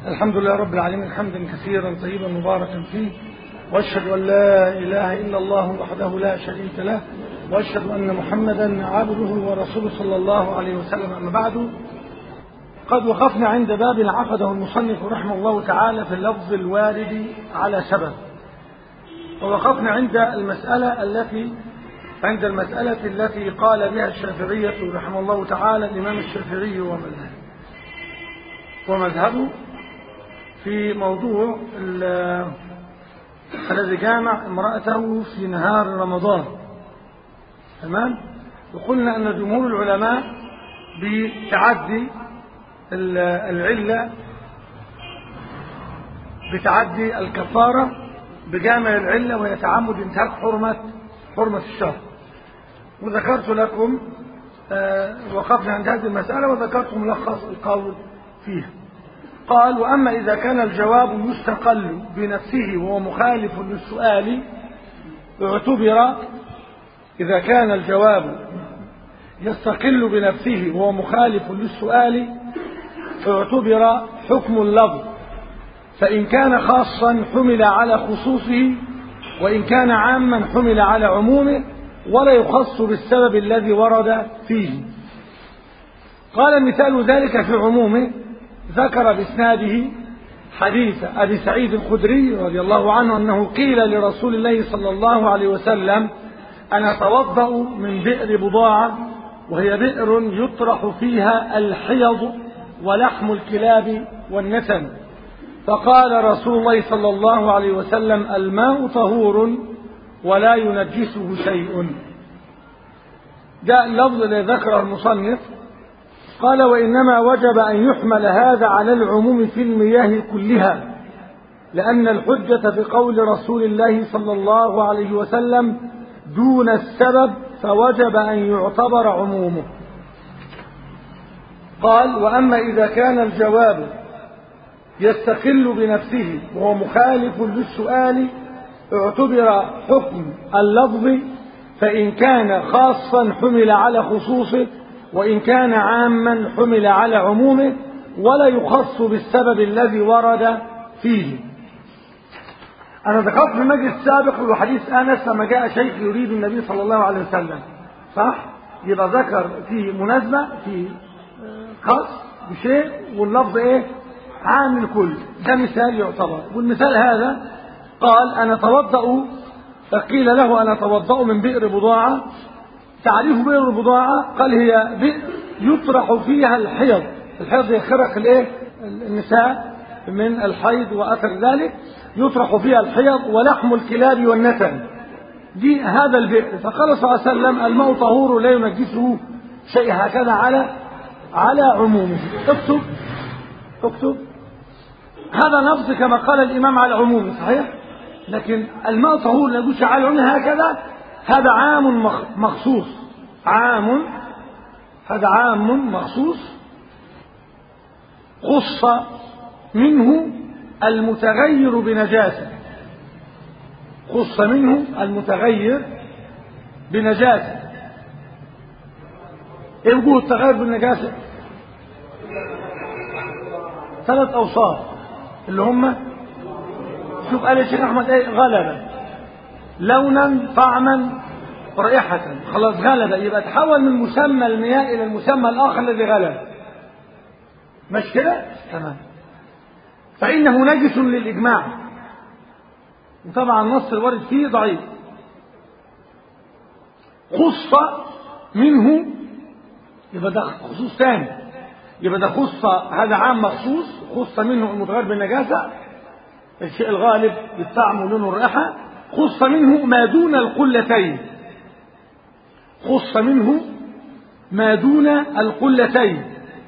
الحمد لله رب العالمين حمدا كثيرا طيبا مباركا فيه واشهد ان لا اله الا الله وحده لا شريك له واشهد ان محمدا عبده ورسوله صلى الله عليه وسلم اما بعد قد وقفنا عند باب عقده المصنف رحمه الله تعالى في اللفظ الوارد على سبب ووقفنا عند المسألة التي عند المسألة التي قال بها الشافعية رحمه الله تعالى الإمام الشافعي ومذهبه ومذهبه في موضوع الذي جامع امرأته في نهار رمضان تمام وقلنا أن جمهور العلماء بتعدي العلة بتعدي الكفارة بجامع العلة وهي تعمد انتهاك حرمة حرمة الشهر وذكرت لكم آه وقفنا عند هذه المسألة وذكرت ملخص القول فيها قال وأما إذا كان الجواب يستقل بنفسه وهو مخالف للسؤال اعتبر إذا كان الجواب يستقل بنفسه وهو مخالف للسؤال اعتبر حكم اللفظ فإن كان خاصا حمل على خصوصه وإن كان عاما حمل على عمومه ولا يخص بالسبب الذي ورد فيه قال مثال ذلك في عمومه ذكر بإسناده حديث أبي سعيد الخدري رضي الله عنه أنه قيل لرسول الله صلى الله عليه وسلم أنا أتوضأ من بئر بضاعة وهي بئر يطرح فيها الحيض ولحم الكلاب والنتن فقال رسول الله صلى الله عليه وسلم الماء طهور ولا ينجسه شيء جاء اللفظ الذي ذكره المصنف قال وإنما وجب أن يحمل هذا على العموم في المياه كلها لأن الحجة بقول رسول الله صلى الله عليه وسلم دون السبب فوجب أن يعتبر عمومه قال وأما إذا كان الجواب يستقل بنفسه وهو مخالف للسؤال اعتبر حكم اللفظ فإن كان خاصا حمل على خصوصه وإن كان عاما حمل على عمومه ولا يخص بالسبب الذي ورد فيه أنا ذكرت في المجلس السابق وحديث أنس لما جاء شيخ يريد النبي صلى الله عليه وسلم صح؟ يبقى ذكر في مناسبة في خاص بشيء واللفظ إيه؟ عام الكل ده مثال يعتبر والمثال هذا قال أنا توضأ قيل له أنا توضأ من بئر بضاعة تعريف بئر البضاعة قال هي بئر يطرح فيها الحيض الحيض هي خرق الايه النساء من الحيض وأثر ذلك يطرح فيها الحيض ولحم الكلاب والنتن دي هذا البئر فقال صلى الله عليه وسلم الماء طهور لا ينجسه شيء هكذا على على عمومه اكتب اكتب هذا نص كما قال الإمام على عمومه صحيح لكن الماء طهور لا يجوز على عمومه هكذا هذا عام مخصوص عام هذا عام مخصوص خص منه المتغير بنجاسة خص منه المتغير بنجاسة ايه وجود التغير بالنجاسة ثلاث اوصاف اللي هم شوف قال الشيخ احمد ايه غلبة لونا طعما رائحة خلاص غلب يبقى تحول من مسمى المياه إلى المسمى الآخر الذي غلب مش كده؟ تمام فإنه نجس للإجماع وطبعا النص الوارد فيه ضعيف خص منه يبقى ده خصوص ثاني يبقى ده خص هذا عام مخصوص خص منه المتغير بالنجاسة الشيء الغالب بالطعم ولونه الرائحة خص منه ما دون القلتين خص منه ما دون القلتين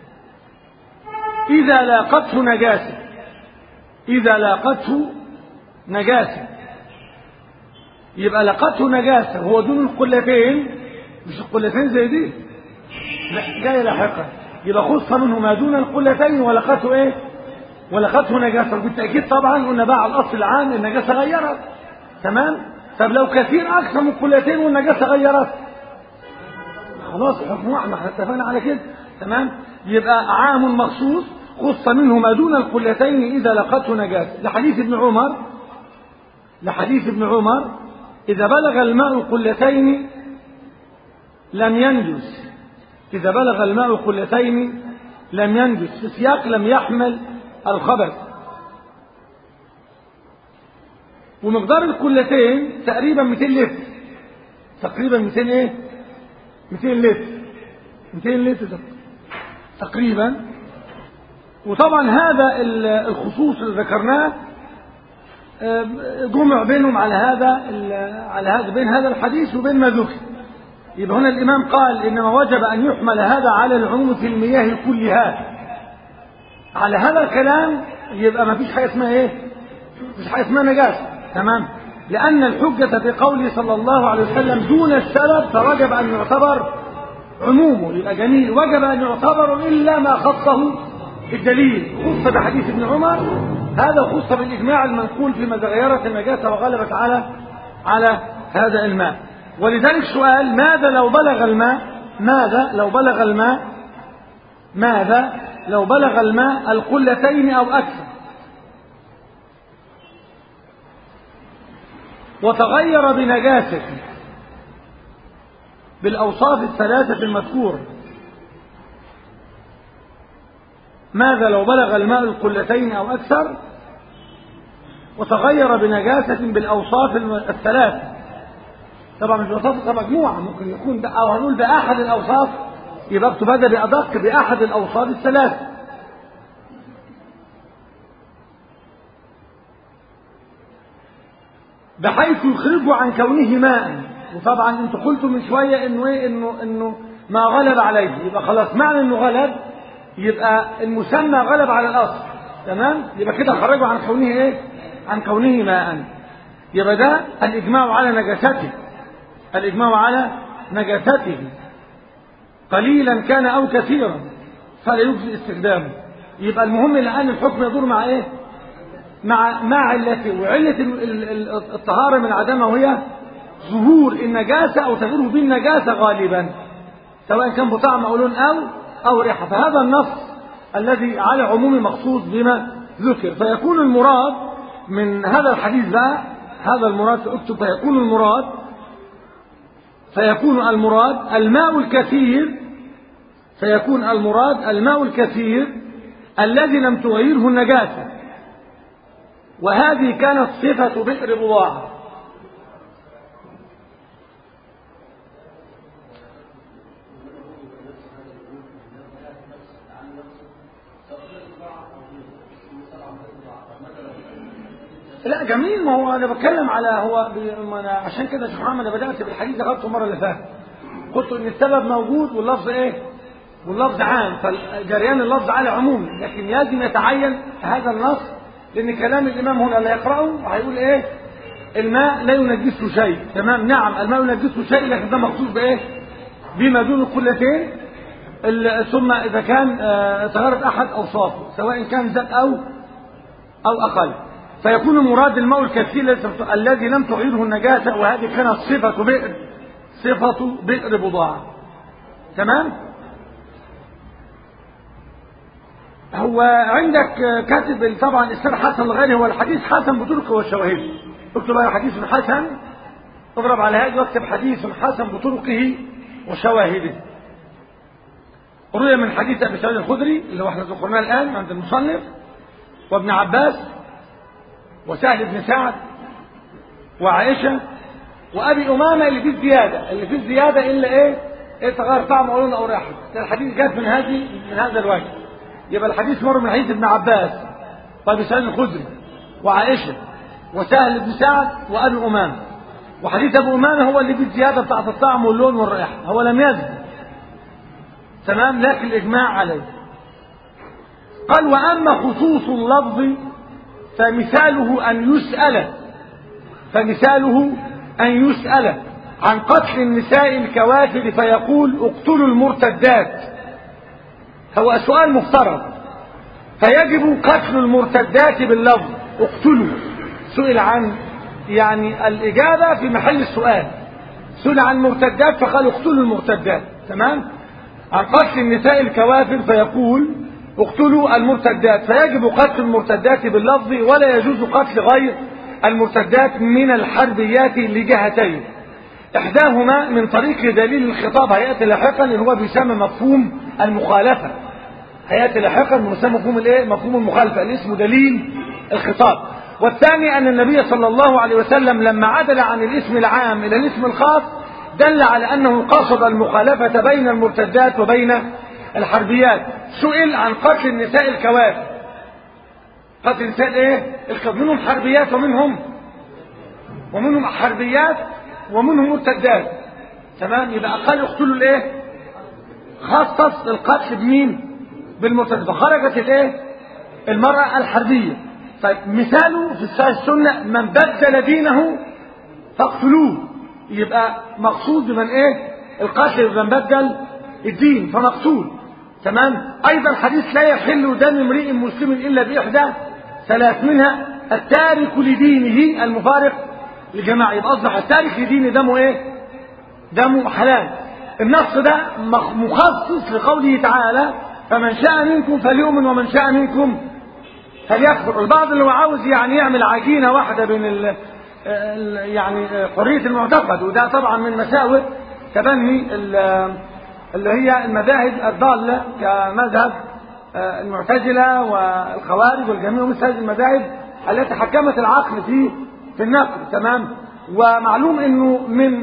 إذا لاقته نجاسة إذا لاقته نجاسة يبقى لاقته نجاسة هو دون القلتين مش القلتين زي دي لا جاي لاحقا يبقى خص منه ما دون القلتين ولقته ايه ولقته نجاسة بالتأكيد طبعا قلنا بقى على الأصل العام النجاسة غيرت تمام طب لو كثير أكثر من قلتين والنجاسة غيرت خلاص حكم واحد احنا اتفقنا على كده تمام يبقى عام مخصوص خص منه ما دون القلتين إذا لقته نجاسة لحديث ابن عمر لحديث ابن عمر إذا بلغ الماء القلتين لم ينجس إذا بلغ الماء قلتين لم ينجس في سياق لم يحمل الخبث ومقدار القلتين تقريبا 200 لتر تقريبا 200 ايه 200 لتر 200 لتر تقريبا وطبعا هذا الخصوص اللي ذكرناه جمع بينهم على هذا على هذا بين هذا الحديث وبين ما ذكر يبقى هنا الإمام قال إنما وجب أن يحمل هذا على العموم في المياه كلها على هذا الكلام يبقى ما فيش حاجة اسمها إيه؟ مفيش حاجة اسمها نجاسة تمام لأن الحجة في قوله صلى الله عليه وسلم دون السبب فوجب أن يعتبر عمومه يبقى جميل وجب أن يعتبر إلا ما خصه الدليل خص بحديث ابن عمر هذا خص بالإجماع المنقول فيما تغيرت النجاسة وغلبت على على هذا الماء ولذلك سؤال ماذا لو بلغ الماء ماذا لو بلغ الماء ماذا لو بلغ الماء القلتين أو أكثر وتغير بنجاسة بالأوصاف الثلاثة المذكورة ماذا لو بلغ الماء القلتين أو أكثر وتغير بنجاسة بالأوصاف الثلاثة طبعا مش وصف مجموعة ممكن يكون أو هنقول بأحد الأوصاف يبقى اكتب هذا بأدق بأحد الأوصاف الثلاثة بحيث يخرجه عن كونه ماء وطبعا انتوا قلتوا من شوية انه ايه انه انه ما غلب عليه يبقى خلاص معنى انه غلب يبقى المسمى غلب على الاصل تمام يبقى كده خرجه عن كونه ايه عن كونه ماء يبقى ده الاجماع على نجاسته الاجماع على نجاسته قليلا كان او كثيرا فلا يجزي استخدامه يبقى المهم الان الحكم يدور مع ايه مع مع علته وعله الطهاره من عدمها وهي ظهور النجاسه او تغييره بالنجاسه غالبا سواء كان بطعم او لون او او ريحه فهذا النص الذي على عموم مخصوص بما ذكر فيكون المراد من هذا الحديث بقى هذا المراد اكتب فيكون المراد فيكون المراد الماء الكثير فيكون المراد الماء الكثير الذي لم تغيره النجاسة وهذه كانت صفة بئر بضاعة لا جميل ما هو انا بتكلم على هو ما أنا عشان كده يا محمد انا بدات بالحديث ده خدته المره اللي فاتت قلت ان السبب موجود واللفظ ايه واللفظ عام فجريان اللفظ على عموم لكن لازم يتعين هذا النص لان كلام الامام هنا لا يقراه هيقول ايه الماء لا ينجسه شيء تمام نعم الماء ينجسه شيء لكن ده مخصوص بايه بما دون القلتين ثم اذا كان تغيرت احد اوصافه سواء كان زاد او او اقل فيكون المراد الماء الكثير الذي لم تعيره النجاسة وهذه كانت صفة بئر صفة بئر بضاعة تمام هو عندك كاتب طبعا السر حسن الغني هو الحديث حسن بطرقه والشواهد اكتب على حديث حسن اضرب على هذا واكتب حديث حسن بطرقه وشواهده روي من حديث ابي سعيد الخدري اللي هو احنا ذكرناه الان عند المصنف وابن عباس وسهل بن سعد وعائشة وأبي أمامة اللي فيه الزيادة اللي فيه الزيادة إلا إيه إيه تغير طعم أو لون أو ريحة الحديث جات من هذه من هذا الوجه يبقى الحديث مر من حديث ابن عباس وأبي سعيد الخدري وعائشة وسهل بن سعد وأبي أمامة وحديث أبو أمامة هو اللي فيه الزيادة بتاعت الطعم واللون والريحة هو لم يزد تمام لكن الإجماع عليه قال وأما خصوص اللفظ فمثاله أن يسأل فمثاله أن يسأل عن قتل النساء الكوافر فيقول اقتلوا المرتدات هو سؤال مفترض فيجب قتل المرتدات باللفظ اقتلوا سئل عن يعني الإجابة في محل السؤال سئل عن مرتدات فقال اقتلوا المرتدات تمام عن قتل النساء الكوافر فيقول اقتلوا المرتدات فيجب قتل المرتدات باللفظ ولا يجوز قتل غير المرتدات من الحربيات لجهتين احداهما من طريق دليل الخطاب هياتي لاحقا اللي هو بيسمى مفهوم المخالفه هياتي لاحقا بيسمى مفهوم الايه مفهوم المخالفه اللي اسمه دليل الخطاب والثاني ان النبي صلى الله عليه وسلم لما عدل عن الاسم العام الى الاسم الخاص دل على انه قصد المخالفه بين المرتدات وبين الحربيات سئل عن قتل النساء الكوافر قتل النساء ايه الكوافر منهم حربيات ومنهم ومنهم حربيات ومنهم مرتدات تمام يبقى قال اقتلوا الايه خصص القتل بمين بالمرتد فخرجت الايه المرأة الحربية طيب مثاله في السنة من بدل دينه فاقتلوه يبقى مقصود بمن ايه القتل بمن بدل الدين فمقتول تمام ايضا حديث لا يحل دم امرئ مسلم الا باحدى ثلاث منها التارك لدينه المفارق لجماعة يبقى اصبح التارك لدينه دمه ايه دمه حلال النص ده مخصص لقوله تعالى فمن شاء منكم فليؤمن ومن شاء منكم فليكفر البعض اللي هو عاوز يعني يعمل عجينه واحده بين ال يعني حريه المعتقد وده طبعا من مساوئ تبني اللي هي المذاهب الضاله كمذهب المعتزله والخوارج والجميع ومثل هذه المذاهب التي حكمت العقل في في النقل تمام ومعلوم انه من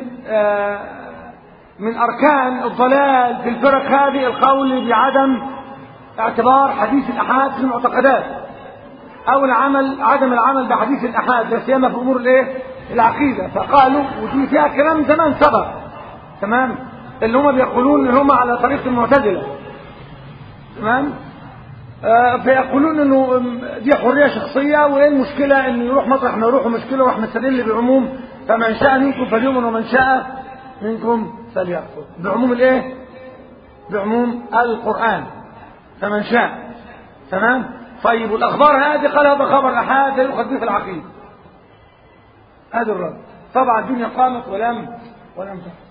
من اركان الضلال في الفرق هذه القول بعدم اعتبار حديث الاحاد في المعتقدات او العمل عدم العمل بحديث الاحاد لا سيما في امور الايه العقيده فقالوا ودي فيها كلام زمان سبق تمام اللي هم بيقولون ان هم على طريقه المعتزله تمام آه فيقولون انه دي حريه شخصيه وايه المشكله انه يروح مطرح ما يروح مشكله واحنا نستدل بعموم فمن شاء منكم فليؤمن ومن شاء منكم فليكفر بعموم الايه بعموم القران فمن شاء تمام طيب والاخبار هذه قال هذا خبر احاد لا يؤخذ به في العقيده هذا الرد طبعا الدنيا قامت ولم ولم تحصل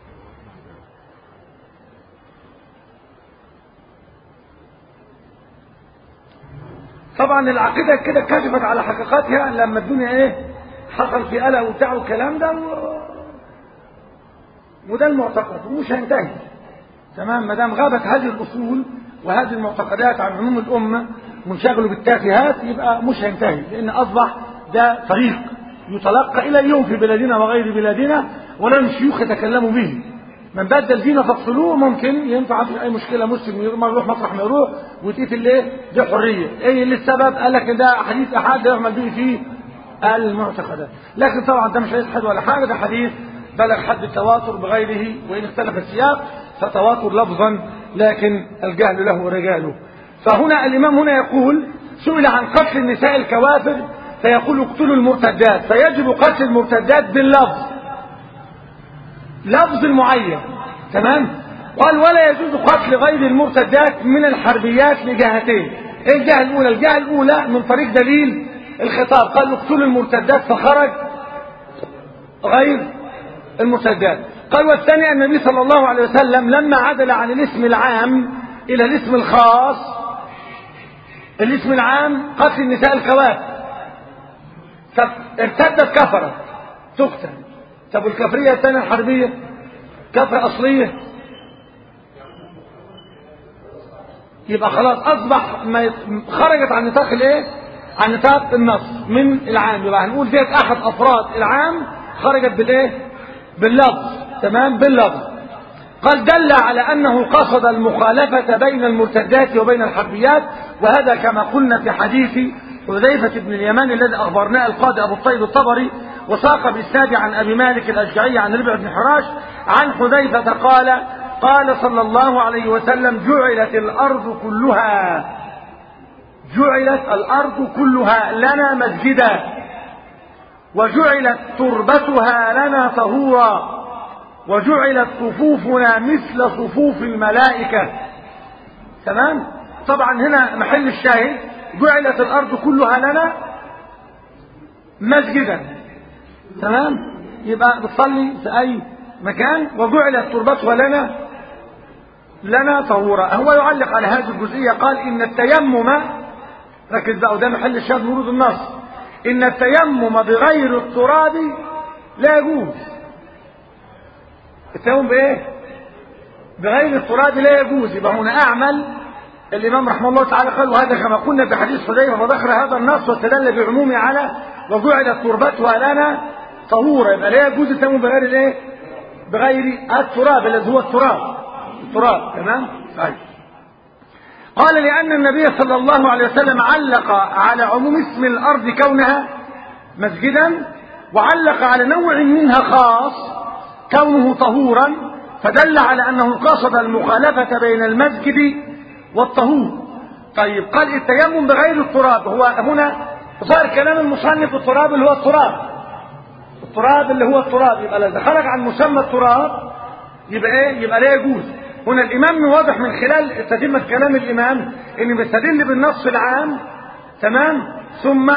طبعا العقيده كده كشفت على حقيقتها لما الدنيا ايه حصل في قلق وبتاع والكلام ده و... وده المعتقد ومش هينتهي تمام ما دام غابت هذه الاصول وهذه المعتقدات عن عموم الامه منشغلوا بالتافهات يبقى مش هينتهي لان اصبح ده طريق يتلقى الى اليوم في بلادنا وغير بلادنا ولم شيوخ يتكلموا به من بدل دينه فاقتلوه ممكن ينفع في اي مشكله مسلم يروح مطرح ما يروح وتقتل ليه دي حريه ايه اللي السبب قال لك ده حديث احاد ده يعمل به فيه المعتقدات لكن طبعا ده مش حديث ولا حاجه ده حديث بلغ حد التواتر بغيره وإن اختلف السياق فتواتر لفظا لكن الجهل له رجاله فهنا الإمام هنا يقول سئل عن قتل النساء الكوافر فيقول اقتلوا المرتدات فيجب قتل المرتدات باللفظ لفظ معين تمام قال ولا يجوز قتل غير المرتدات من الحربيات لجهتين ايه الجهه الاولى الجهه الاولى من طريق دليل الخطاب قال اقتلوا المرتدات فخرج غير المرتدات قال والثاني النبي صلى الله عليه وسلم لما عدل عن الاسم العام الى الاسم الخاص الاسم العام قتل النساء الكوافر طب ارتدت كفرت تقتل طب والكفرية الثانية الحربية كفرة أصلية يبقى خلاص أصبح ما يت... خرجت عن نطاق الايه؟ عن نطاق النص من العام يبقى هنقول ديت أحد أفراد العام خرجت بالايه؟ باللفظ تمام باللفظ قال دل على أنه قصد المخالفة بين المرتدات وبين الحربيات وهذا كما قلنا في حديث حذيفة بن اليمان الذي أخبرناه القاضي أبو الطيب الطبري وساق بالساد عن أبي مالك الأشجعي عن ربع بن حراش عن حذيفة قال قال صلى الله عليه وسلم جعلت الأرض كلها جعلت الأرض كلها لنا مسجدا وجعلت تربتها لنا طهورا وجعلت صفوفنا مثل صفوف الملائكة تمام طبعا هنا محل الشاهد جعلت الأرض كلها لنا مسجدا تمام يبقى بتصلي في أي مكان وجعلت تربتها لنا لنا طهورا هو يعلق على هذه الجزئية قال إن التيمم ركز بقى وده محل الشاهد ورود النص إن التيمم بغير التراب لا يجوز التيمم بإيه؟ بغير التراب لا يجوز يبقى هنا أعمل الإمام رحمه الله تعالى قال وهذا كما قلنا في حديث حذيفة وذكر هذا النص واستدل بعمومه على وجعلت تربتها لنا طهورا يبقى لا يجوز التيمم بغير الايه؟ بغير التراب الذي هو التراب التراب تمام؟ طيب قال لأن النبي صلى الله عليه وسلم علق على عموم اسم الأرض كونها مسجدا وعلق على نوع منها خاص كونه طهورا فدل على أنه قصد المخالفة بين المسجد والطهور طيب قال التيمم بغير التراب هو هنا ظاهر كلام المصنف التراب اللي هو التراب التراب اللي هو التراب يبقى اذا خرج عن مسمى التراب يبقى ايه يبقى لا يجوز هنا الامام واضح من خلال تتمة كلام الامام ان بيستدل بالنص العام تمام ثم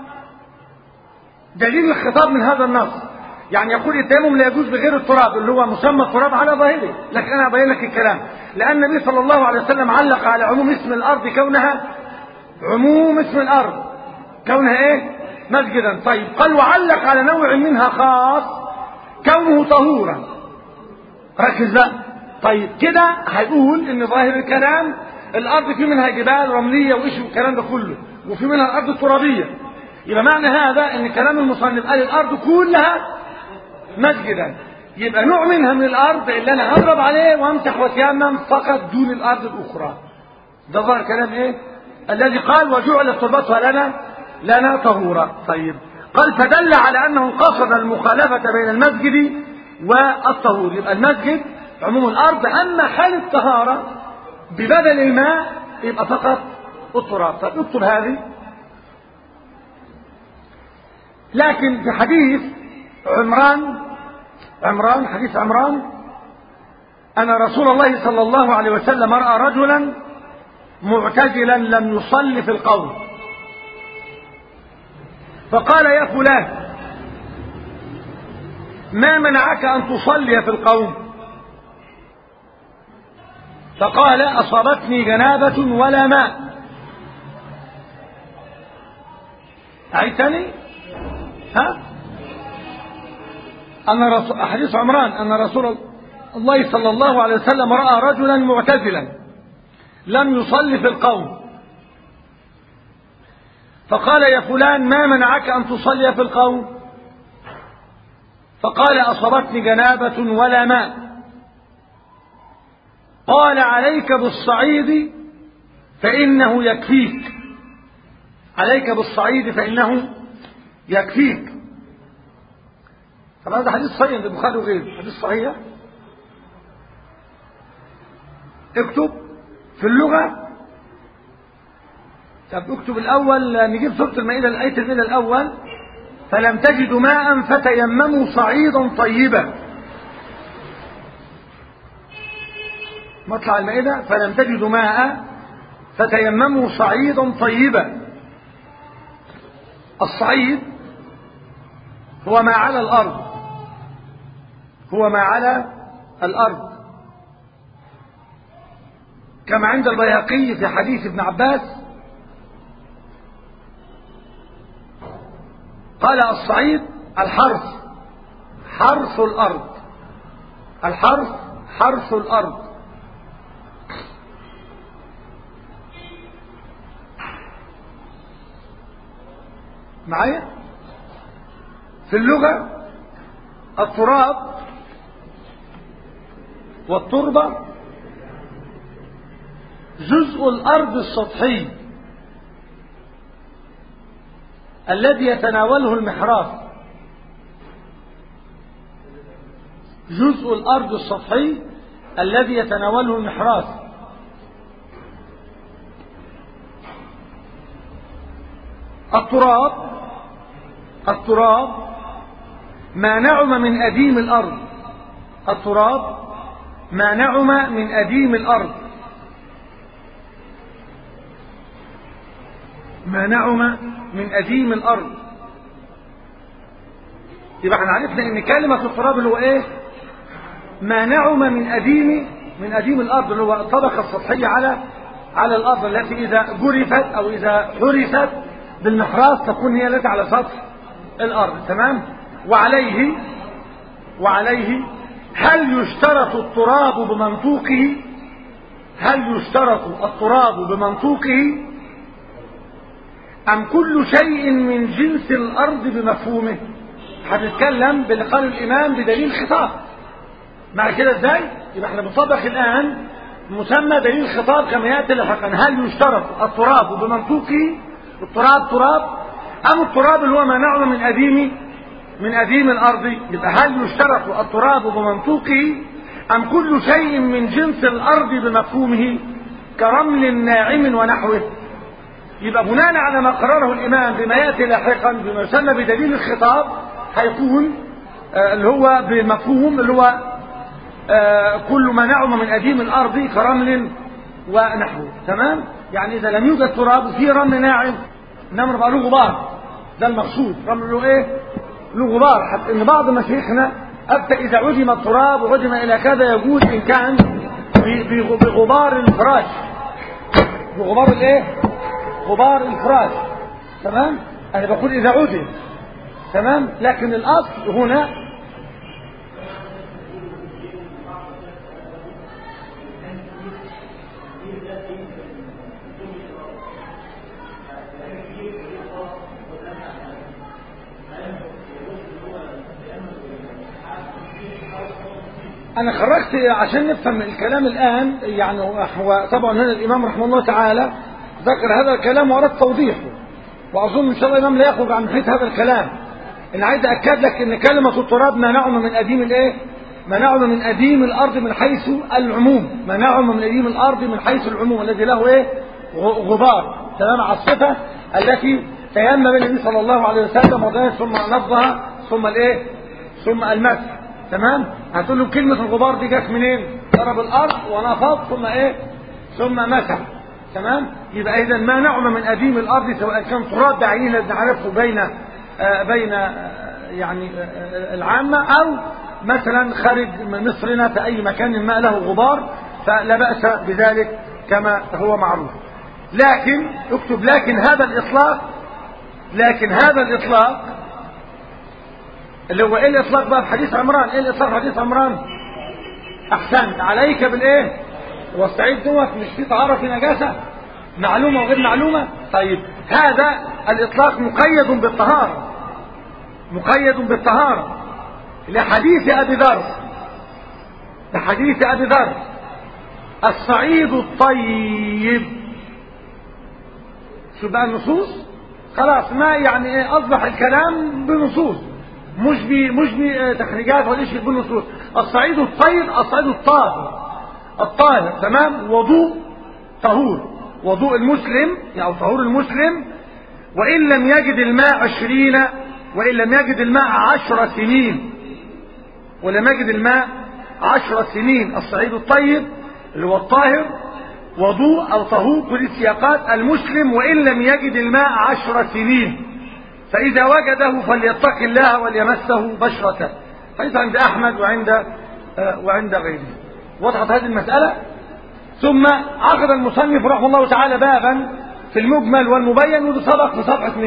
دليل الخطاب من هذا النص يعني يقول التيمم لا يجوز بغير التراب اللي هو مسمى التراب على ظاهره لكن انا ابين لك الكلام لان النبي صلى الله عليه وسلم علق على عموم اسم الارض كونها عموم اسم الارض كونها ايه مسجدا طيب قال وعلق على نوع منها خاص كونه طهورا ركز بقى طيب كده هيقول ان ظاهر الكلام الارض في منها جبال رمليه وإيش والكلام ده كله وفي منها الارض الترابيه يبقى معنى هذا ان كلام المصنف قال الارض كلها مسجدا يبقى نوع منها من الارض اللي انا هضرب عليه وامسح واتيمم فقط دون الارض الاخرى ده ظاهر كلام ايه الذي قال وجعل تربتها لنا لنا طهورا طيب قال فدل على انه قصد المخالفه بين المسجد والطهور يبقى المسجد عموم الارض اما حال الطهاره ببدل الماء يبقى فقط التراب طب اكتب هذه لكن في حديث عمران عمران حديث عمران أن رسول الله صلى الله عليه وسلم رأى رجلا معتزلا لم يصلي في القوم فقال يا فلان ما منعك أن تصلي في القوم فقال أصابتني جنابة ولا ماء أعيتني ها أن رسول حديث عمران أن رسول الله صلى الله عليه وسلم رأى رجلا معتزلا لم يصلي في القوم فقال يا فلان ما منعك أن تصلي في القوم فقال أصابتني جنابة ولا ماء قال عليك بالصعيد فإنه يكفيك عليك بالصعيد فإنه يكفيك طب هذا حديث صحيح عند البخاري وغيره حديث صحيح اكتب في اللغة طب اكتب الأول نجيب سورة المائدة الآية المائدة الأول فلم تجدوا ماء فتيمموا صعيدا طيبا مطلع المائدة فلم تجدوا ماء فتيمموا صعيدا طيبا الصعيد هو ما على الأرض هو ما على الأرض كما عند البيهقي في حديث ابن عباس قال الصعيد الحرث حرث الأرض الحرث حرث الأرض معايا في اللغة التراب والتربة جزء الأرض السطحي الذي يتناوله المحراث جزء الأرض السطحي الذي يتناوله المحراث التراب التراب ما نعم من أديم الأرض التراب ما نعم من أديم الأرض ما نعم من أديم الأرض يبقى احنا عرفنا ان كلمة التراب اللي هو ايه ما نعم من أديم من أديم الأرض اللي هو الطبقة السطحية على على الأرض التي إذا جرفت أو إذا حرست بالمحراث تكون هي التي على سطح الأرض تمام وعليه وعليه هل يشترط التراب بمنطوقه هل يشترط التراب بمنطوقه أم كل شيء من جنس الأرض بمفهومه هنتكلم باللي قال الإمام بدليل خطاب مع كده ازاي يبقى احنا بنطبق الآن مسمى دليل الخطاب كما يأتي لاحقا هل يشترط التراب بمنطوقه التراب تراب أم التراب اللي هو ما نعلم من أديم من أديم الأرض يبقى هل يشترط التراب بمنطوقه أم كل شيء من جنس الأرض بمفهومه كرمل ناعم ونحوه يبقى بناء على ما قرره الإمام بما يأتي لاحقا بما يسمى بدليل الخطاب هيكون آه اللي هو بمفهوم اللي هو آه كل ما نعم من أديم الأرض كرمل ونحوه تمام يعني إذا لم يوجد تراب في رمل ناعم نمر بقى له غبار ده المقصود رمل له إيه له غبار حتى إن بعض مشايخنا حتى إذا عدم التراب وعدم إلى كذا يجوز إن كان بغبار الفراش بغبار الإيه غبار الفراش تمام أنا بقول إذا عدم تمام لكن الأصل هنا أنا خرجت عشان نفهم الكلام الآن يعني هو طبعا هنا الإمام رحمه الله تعالى ذكر هذا الكلام وأراد توضيحه وأظن إن شاء الله الإمام لا يخرج عن محيط هذا الكلام أنا عايز أكد لك إن كلمة التراب ما نعم من أديم الإيه؟ ما نعم من أديم الأرض من حيث العموم ما نعم من أديم الأرض من حيث العموم الذي له إيه؟ غبار تمام على الصفة التي تيمم النبي صلى الله عليه وسلم وضعها ثم نفضها ثم الإيه؟ ثم المسح تمام هتقول له كلمة الغبار دي جت منين ضرب الأرض ونفض ثم إيه ثم مسح تمام يبقى إذا ما نعم من أديم الأرض سواء كان تراب بعينه نعرفه بين آه بين آه يعني آه العامة أو مثلا خارج من مصرنا في أي مكان ما له غبار فلا بأس بذلك كما هو معروف لكن اكتب لكن هذا الإطلاق لكن هذا الإطلاق اللي هو ايه الاطلاق بقى في حديث عمران ايه الاطلاق في حديث عمران احسنت عليك بالايه والسعيد دوت مش في طهاره في نجاسه معلومه وغير معلومه طيب هذا الاطلاق مقيد بالطهاره مقيد بالطهاره لحديث ابي ذر لحديث ابي ذر الصعيد الطيب شو بقى النصوص خلاص ما يعني ايه اصبح الكلام بنصوص مش بي مش بتخريجات ولا شيء بالنصوص الصعيد الطيب الصعيد الطاهر الطاهر تمام وضوء طهور وضوء المسلم يعني طهور المسلم وإن لم يجد الماء عشرين وإن لم يجد الماء عشر سنين ولم يجد الماء عشر سنين الصعيد الطيب اللي هو الطاهر وضوء أو طهور كل السياقات المسلم وإن لم يجد الماء عشر سنين فإذا وجده فليتق الله وليمسه بشرته حيث عند أحمد وعند آه وعند غيره وضحت هذه المسألة ثم عقد المصنف رحمه الله تعالى بابا في المجمل والمبين وده سبق في صفحة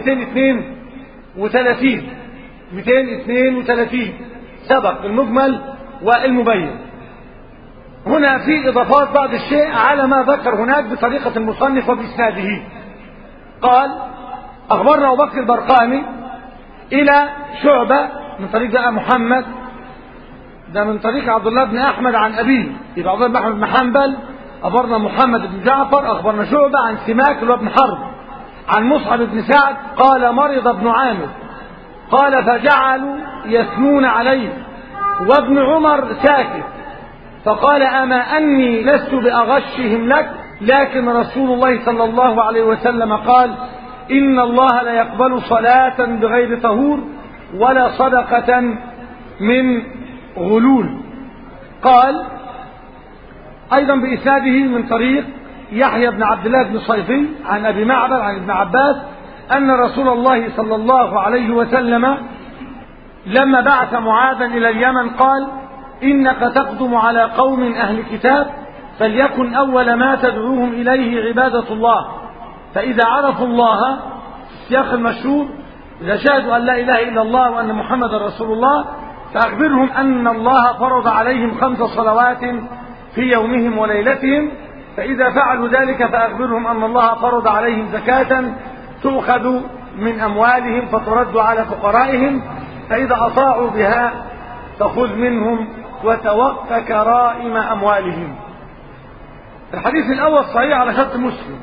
232 232 سبق المجمل والمبين هنا في إضافات بعض الشيء على ما ذكر هناك بطريقة المصنف وبإسناده قال أخبرنا أبو بكر البرقاني إلى شعبة من طريق بقى محمد ده من طريق عبد الله بن أحمد عن أبيه يبقى عبد الله بن أحمد بن حنبل أخبرنا محمد بن جعفر أخبرنا شعبة عن سماك اللي هو ابن حرب عن مصعب بن سعد قال مرض ابن عامر قال فجعلوا يثنون عليه وابن عمر ساكت فقال أما أني لست بأغشهم لك لكن رسول الله صلى الله عليه وسلم قال إن الله لا يقبل صلاة بغير طهور ولا صدقة من غلول قال أيضا بإسناده من طريق يحيى بن عبد الله بن صيفي عن أبي معبد عن ابن عباس أن رسول الله صلى الله عليه وسلم لما بعث معاذا إلى اليمن قال إنك تقدم على قوم أهل كتاب فليكن أول ما تدعوهم إليه عبادة الله فإذا عرفوا الله سياق المشهور إذا شهدوا أن لا إله إلا الله وأن محمد رسول الله فأخبرهم أن الله فرض عليهم خمس صلوات في يومهم وليلتهم فإذا فعلوا ذلك فأخبرهم أن الله فرض عليهم زكاة تؤخذ من أموالهم فترد على فقرائهم فإذا أطاعوا بها فخذ منهم وتوق كرائم أموالهم الحديث الأول صحيح على شرط مسلم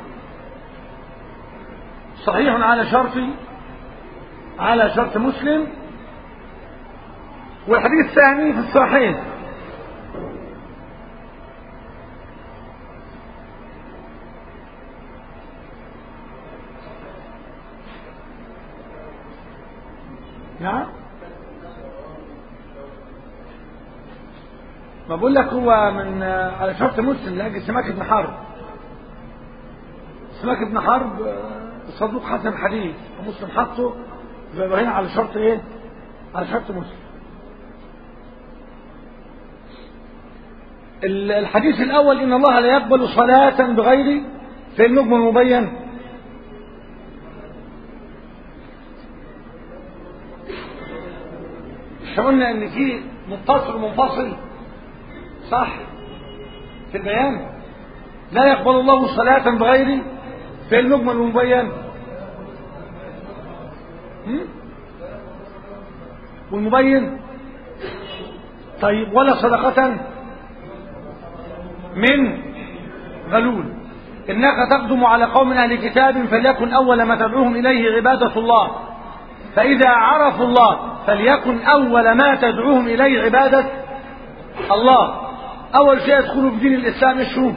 صحيح على شرط على شرط مسلم والحديث الثاني في الصحيح نعم ما بقول لك هو من على شرط مسلم لاجل سماك بن حرب سماك بن حرب صدوق حسن الحديث ومسلم حطه زي ما هنا على شرط ايه على شرط مسلم الحديث الاول ان الله لا يقبل صلاة بغير في المجمل المبين احنا قلنا ان في متصل ومنفصل صح في البيان لا يقبل الله صلاة بغير في المجمل المبين والمبين طيب ولا صدقة من غلول إنك تقدم على قوم أهل كتاب فليكن أول ما تدعوهم إليه عبادة الله فإذا عرفوا الله فليكن أول ما تدعوهم إليه عبادة الله أول شيء يدخلوا في دين الإسلام شو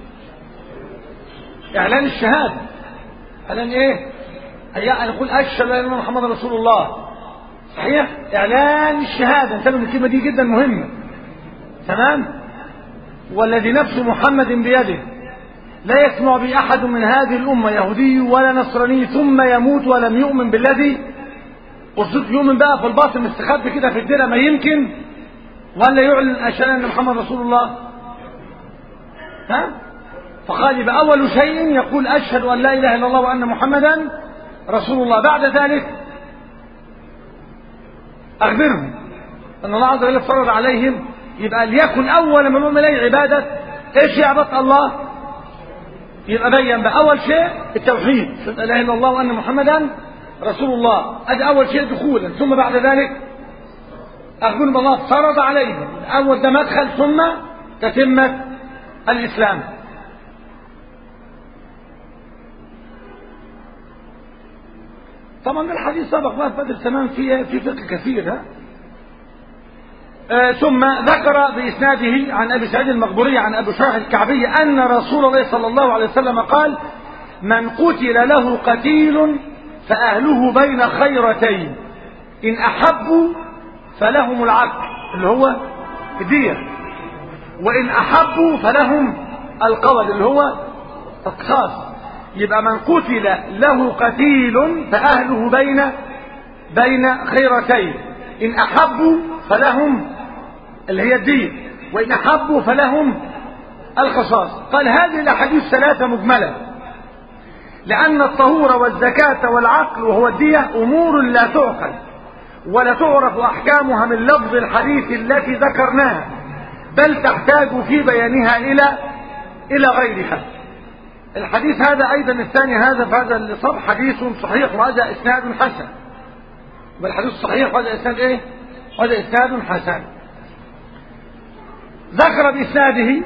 إعلان الشهادة إعلان إيه أن يقول أشهد أن محمد رسول الله صحيح إعلان الشهادة انتبهوا الكلمة دي جدا مهمة تمام والذي نفس محمد بيده لا يسمع بي أحد من هذه الأمة يهودي ولا نصراني ثم يموت ولم يؤمن بالذي أرسلت يؤمن بقى في الباطن مستخبي كده في الدرة ما يمكن ولا يعلن أشهد أن محمد رسول الله ها فقال يبقى أول شيء يقول أشهد أن لا إله إلا الله وأن محمدا رسول الله بعد ذلك أخبرهم أن الله عز وجل فرض عليهم يبقى ليكن أول من هم إليه عبادة إيش عبادة الله يبقى بين بقى أول شيء التوحيد لا إله إلا الله وأن محمدا رسول الله هذا أول شيء دخولا ثم بعد ذلك أخبرهم الله فرض عليهم أول ده مدخل ثم تتمة الإسلام طبعا الحديث سبق بقى في بدر تمام فيه في فقه كثير ها آه ثم ذكر بإسناده عن أبي سعيد المقبوري عن أبي شرح الكعبي أن رسول الله صلى الله عليه وسلم قال من قتل له قتيل فأهله بين خيرتين إن أحبوا فلهم العقل اللي هو الدية وإن أحبوا فلهم القول اللي هو القصاص يبقى من قتل له قتيل فأهله بين بين خيرتين إن أحبوا فلهم اللي هي الدين وإن أحبوا فلهم القصاص قال هذه الأحاديث ثلاثة مجملة لأن الطهور والزكاة والعقل وهو الدية أمور لا تعقل ولا تعرف أحكامها من لفظ الحديث التي ذكرناها بل تحتاج في بيانها إلى إلى غيرها الحديث هذا أيضا الثاني هذا في هذا الصف حديث صحيح وهذا إسناد حسن والحديث صحيح وهذا إسناد إيه؟ وهذا إسناد حسن ذكر بإسناده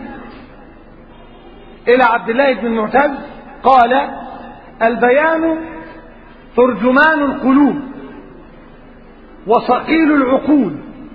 إلى عبد الله بن معتز قال البيان ترجمان القلوب وصقيل العقول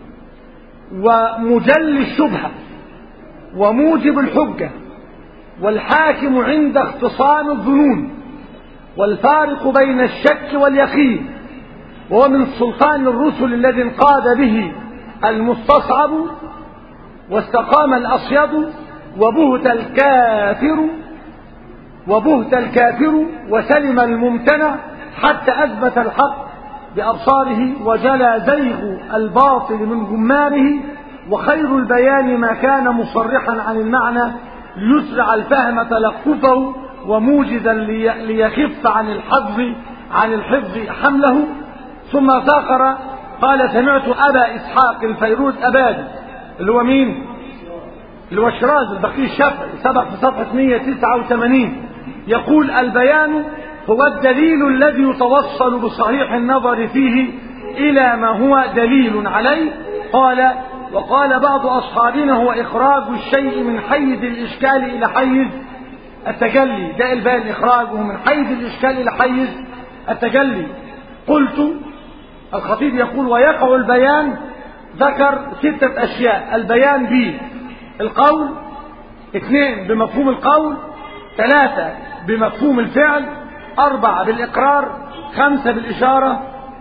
ومجل الشبهة وموجب الحجة والحاكم عند اختصام الظنون والفارق بين الشك واليقين وهو من سلطان الرسل الذي انقاد به المستصعب واستقام الأصيد وبهت الكافر وبهت الكافر وسلم الممتنع حتى أثبت الحق بأبصاره وجلى زيغ الباطل من جماره وخير البيان ما كان مصرحا عن المعنى ليسرع الفهم تلقفه وموجدا لي- ليخف عن الحفظ عن الحفظ حمله ثم فاخر قال سمعت أبا إسحاق الفيروز أبادي اللي هو مين اللي هو الشراز البقي الشافعي سبق في صفحة 189 يقول البيان هو الدليل الذي يتوصل بصحيح النظر فيه إلى ما هو دليل عليه قال وقال بعض أصحابنا هو إخراج الشيء من حيز الإشكال إلى حيز التجلي ده البيان إخراجه من حيز الإشكال إلى حيز التجلي قلت الخطيب يقول ويقع البيان ذكر ستة أشياء البيان بالقول اثنين بمفهوم القول ثلاثة بمفهوم الفعل أربعة بالإقرار خمسة بالإشارة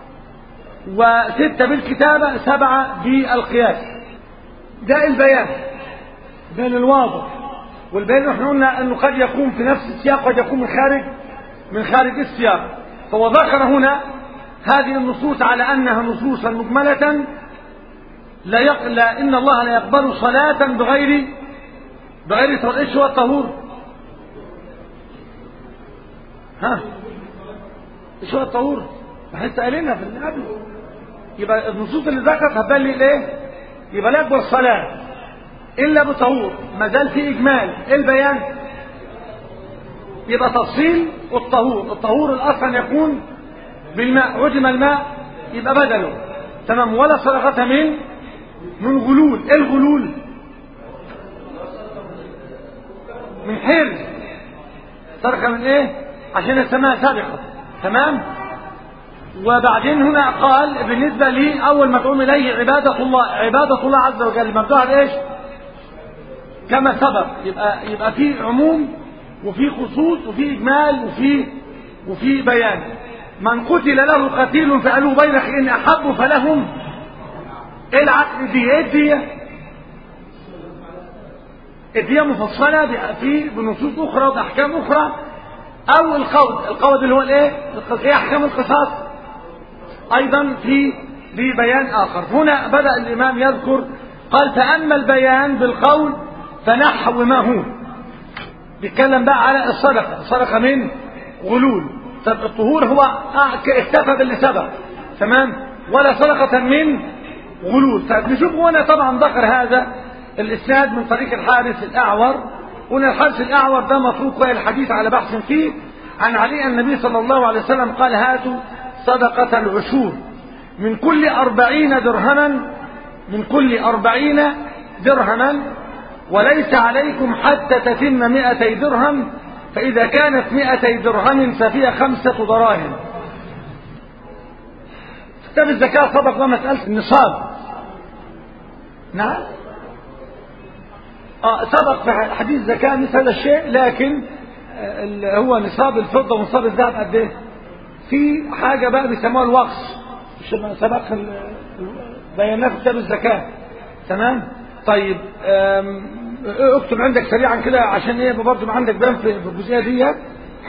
وستة بالكتابة سبعة بالقياس ده البيان بين الواضح والبيان احنا قلنا انه قد يكون في نفس السياق قد يكون من خارج من خارج السياق فهو ذكر هنا هذه النصوص على انها نصوصا مجملة لا, يق... لا ان الله لا يقبل صلاة بغير بغير طهور ايش هو الطهور؟ ها ايش هو الطهور؟ احنا قايلينها في اللي قبل يبقى النصوص اللي ذكرت هتبان لي ايه؟ يبقى لا يقبل الصلاة الا بطهور ما زال في اجمال ايه البيان؟ يبقى تفصيل الطهور الطهور الاصل يكون بالماء عدم الماء يبقى بدله تمام ولا صدقة من من غلول ايه الغلول من حرز صدقة من ايه عشان السماء سابقة تمام وبعدين هنا قال بالنسبة لي أول ما تقوم إليه عبادة الله عبادة الله عز وجل مبدوها إيش كما سبق يبقى يبقى في عموم وفي خصوص وفي إجمال وفي وفي بيان من قتل له قتيل فقالوا بينك إن أحبوا فلهم إيه العقل دي إيه الدية الدية مفصلة في بنصوص أخرى وبأحكام أخرى أو القود القود اللي هو الإيه إيه أحكام القصاص أيضا في ببيان آخر هنا بدأ الإمام يذكر قال فأما البيان بالقول فنحو ما هو بيتكلم بقى على الصدقة الصدقة من غلول طب الطهور هو اكتفى باللي سبق تمام ولا صدقة من غلول طيب نشوف هنا طبعا ذكر هذا الإسناد من طريق الحارث الأعور هنا الحارث الأعور ده مطروق وهي الحديث على بحث فيه عن علي النبي صلى الله عليه وسلم قال هاتوا صدقة العشور من كل أربعين درهما من كل أربعين درهما وليس عليكم حتى تتم مئتي درهم فإذا كانت مئتي درهم ففيها خمسة دراهم كتاب الزكاة سبق مسألة النصاب نعم آه سبق في حديث الزكاة مثل هذا الشيء لكن آه هو نصاب الفضة ونصاب الذهب قد ايه؟ في حاجة بقى بيسموها الوقص سبق بيانات كتاب الزكاة تمام طيب اكتب عندك سريعا كده عشان ايه برضه عندك بيان في الجزئيه ديت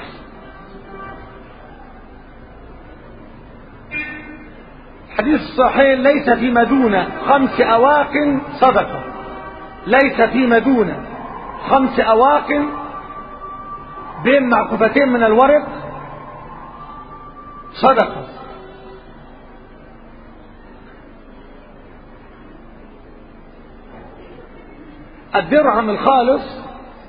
حديث الصحيح ليس فيما دون خمس أواق صدقة ليس فيما دون خمس أواق بين معكوفتين من الورق صدقة الدرهم الخالص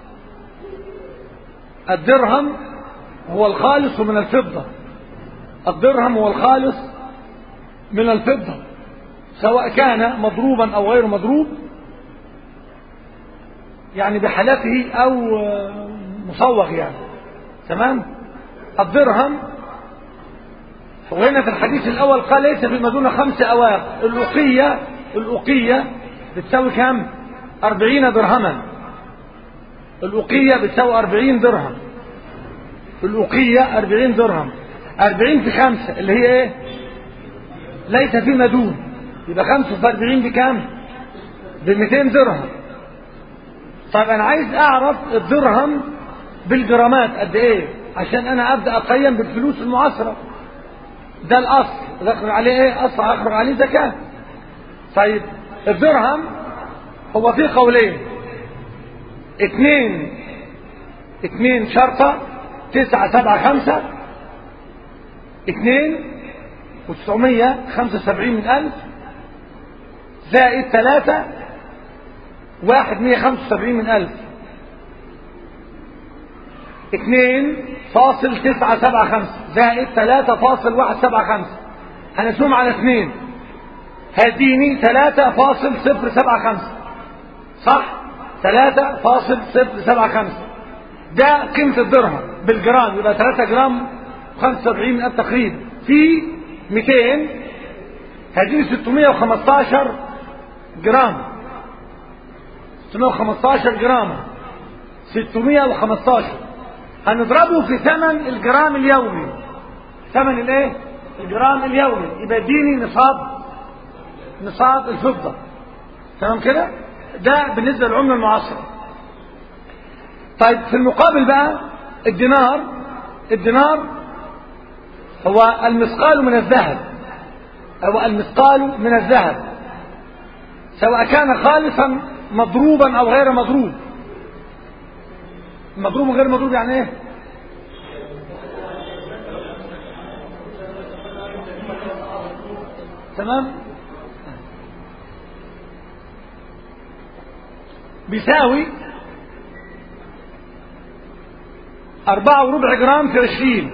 الدرهم هو الخالص من الفضة الدرهم هو الخالص من الفضة سواء كان مضروبا أو غير مضروب يعني بحالته أو مصوغ يعني تمام الدرهم وهنا في الحديث الأول قال ليس فيما دون خمس أواق الأقية الأقية بتساوي كم؟ أربعين درهما الأقية بتساوي أربعين درهم الأقية أربعين درهم أربعين في خمسة اللي هي إيه ليس فيما دون يبقى خمسة في أربعين بكام بمئتين درهم طيب أنا عايز أعرف الدرهم بالجرامات قد إيه عشان أنا أبدأ أقيم بالفلوس المعاصرة ده الأصل ذكر عليه إيه أصل أخرج عليه زكاة طيب الدرهم هو في قولين اتنين اتنين شرطة تسعة سبعة خمسة اتنين وتسعمية خمسة وسبعين من ألف زائد ثلاثة واحد مية خمسة وسبعين من ألف اتنين فاصل تسعة سبعة خمسة زائد ثلاثة فاصل واحد سبعة خمسة هنسوم على اثنين هديني ثلاثة فاصل صفر سبعة خمسة صح ثلاثة فاصل صفر سبعة خمسة ده قيمة الدرهم بالجرام يبقى ثلاثة جرام خمسة وسبعين من تقريبا في ميتين هديني ستمية وخمستاشر جرام ستمية وخمستاشر جرام ستمية وخمستاشر هنضربه في ثمن الجرام اليومي ثمن الايه الجرام اليومي يبقى اديني نصاب نصاب الفضة تمام كده ده بالنسبة للعملة المعاصرة طيب في المقابل بقى الدينار الدينار هو المثقال من الذهب هو المثقال من الذهب سواء كان خالصا مضروبا او غير مضروب مضروب وغير مضروب يعني ايه تمام بيساوي أربعة وربع جرام في عشرين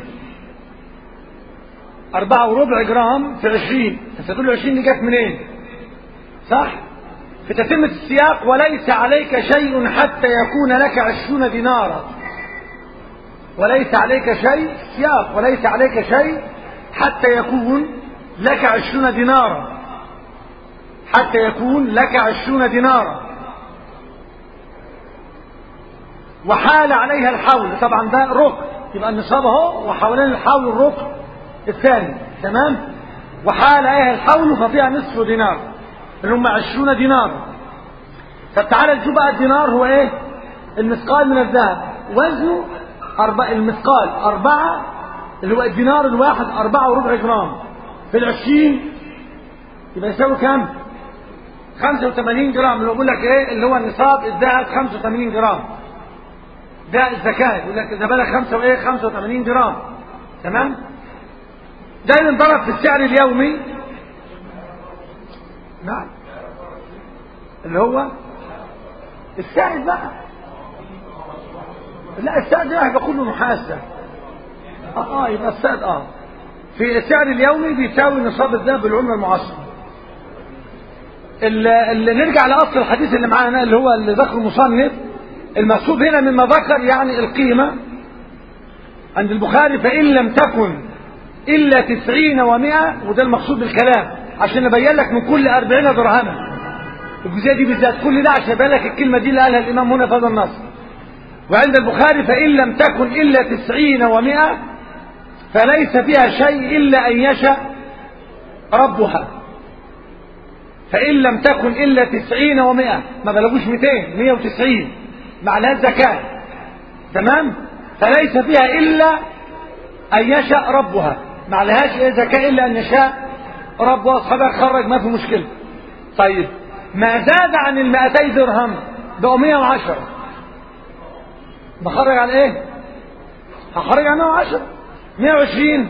أربعة وربع جرام في عشرين أنت تقول عشرين دي جت منين صح في تتمة السياق وليس عليك شيء حتى يكون لك عشرون دينارا وليس عليك شيء سياق وليس عليك شيء حتى يكون لك عشرون دينارا حتى يكون لك عشرون دينارا وحال عليها الحول طبعا ده ركن يبقى النصاب اهو وحوالين الحول الركن الثاني تمام وحال عليها الحول ففيها نصف دينار اللي هم عشرون دينار طب تعالى نشوف بقى الدينار هو ايه المثقال من الذهب وزنه أربع المثقال أربعة اللي هو الدينار الواحد أربعة وربع جرام في العشرين يبقى يساوي كام 85 جرام اللي بقول لك ايه اللي هو النصاب الذهب 85 جرام ده الزكاة يقول لك إذا بلغ خمسة وإيه 85 جرام تمام ده ينضرب في السعر اليومي نعم اللي هو السعر بقى لا السعر ده هيبقى كله محاسة اه اه يبقى السعر اه في السعر اليومي بيساوي نصاب الذهب بالعملة المعاصرة اللي, اللي نرجع لأصل الحديث اللي معانا اللي هو اللي ذكره المصنف المقصود هنا مما ذكر يعني القيمة عند البخاري فإن لم تكن إلا تسعين ومائة وده المقصود بالكلام عشان نبين لك من كل أربعين درهما الجزئية دي بالذات كل ده عشان يبين لك الكلمة دي اللي قالها الإمام هنا في هذا النص وعند البخاري فإن لم تكن إلا تسعين ومائة فليس فيها شيء إلا أن يشاء ربها فإن لم تكن إلا تسعين ومائة ما بلغوش مئتين مئة وتسعين مع لها الزكاة تمام فليس فيها إلا أن يشاء ربها ما لهاش إيه زكاة إلا أن يشاء ربها أصحابها خرج ما في مشكلة طيب ما زاد عن المائتي درهم بقوا 110 بخرج على ايه هخرج على 110 120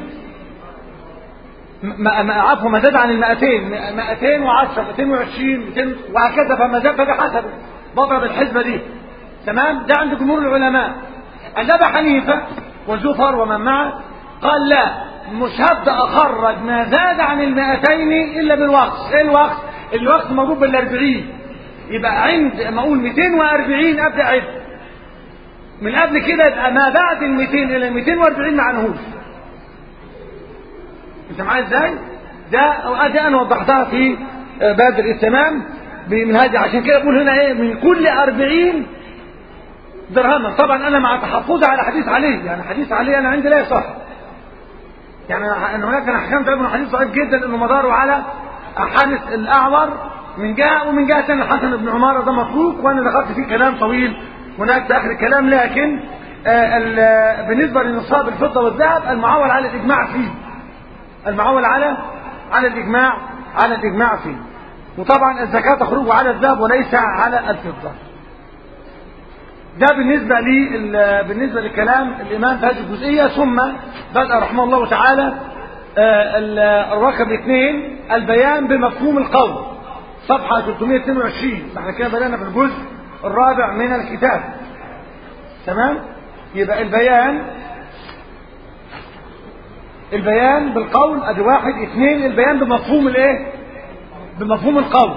ما ما عفوا ما زاد عن ال 200 210 220 200 وهكذا فما زاد فبحسب بضرب الحسبه دي تمام ده عند جمهور العلماء عند ابي حنيفه وزفر ومن معه قال لا مش هبدا اخرج ما زاد عن ال 200 الا بالوقت ايه الوقت الوقت موجود بال 40 يبقى عند ما اقول 240 ابدا عد من قبل كده يبقى ما بعد ال 200 الى 240 ما عنهوش انت معايا ازاي ده ادي انا وضحتها في بادر التمام من هذه عشان كده بقول هنا ايه من كل 40 درهما طبعا انا مع تحفظي على حديث علي يعني حديث علي انا عندي لا يصح يعني ان هناك انا حكمت ابن حديث ضعيف جدا انه مداره على حارس الاعور من جهه ومن جهه ثانيه الحسن بن عماره ده متروك وانا دخلت فيه كلام طويل هناك في اخر الكلام لكن آه بالنسبه لنصاب الفضه والذهب المعول على الاجماع فيه المعول على على الاجماع على الاجماع فيه وطبعا الزكاه تخرج على الذهب وليس على الفضه ده بالنسبة لي بالنسبة لكلام الإمام في هذه الجزئية ثم بدأ رحمه الله تعالى الرقم اثنين البيان بمفهوم القول صفحة 322 احنا كده بدأنا في الجزء الرابع من الكتاب تمام يبقى البيان البيان بالقول ادي واحد اثنين البيان بمفهوم الايه بمفهوم القول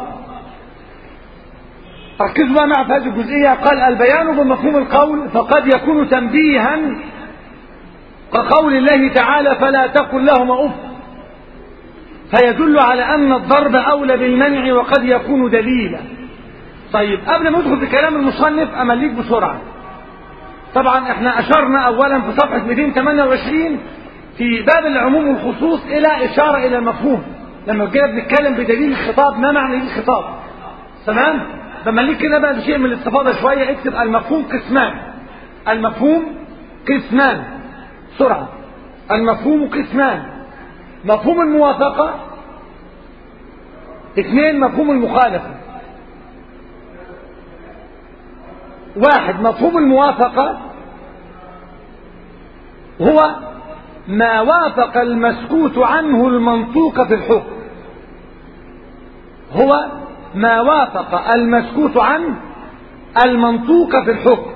ركزوا بقى مع في هذه الجزئية قال البيان بمفهوم القول فقد يكون تنبيها كقول الله تعالى فلا تقل لهما اف فيدل على ان الضرب اولى بالمنع وقد يكون دليلا طيب قبل ما ندخل في كلام المصنف امليك بسرعه طبعا احنا اشرنا اولا في صفحه 228 في باب العموم والخصوص الى اشاره الى المفهوم لما جينا بنتكلم بدليل الخطاب ما معنى دليل الخطاب تمام بمليك كده بقى بشيء من الاستفاضه شويه اكتب المفهوم قسمان المفهوم قسمان سرعه المفهوم قسمان مفهوم الموافقه اثنين مفهوم المخالفه واحد مفهوم الموافقة هو ما وافق المسكوت عنه المنطوق في الحكم هو ما وافق المسكوت عنه المنطوق في الحكم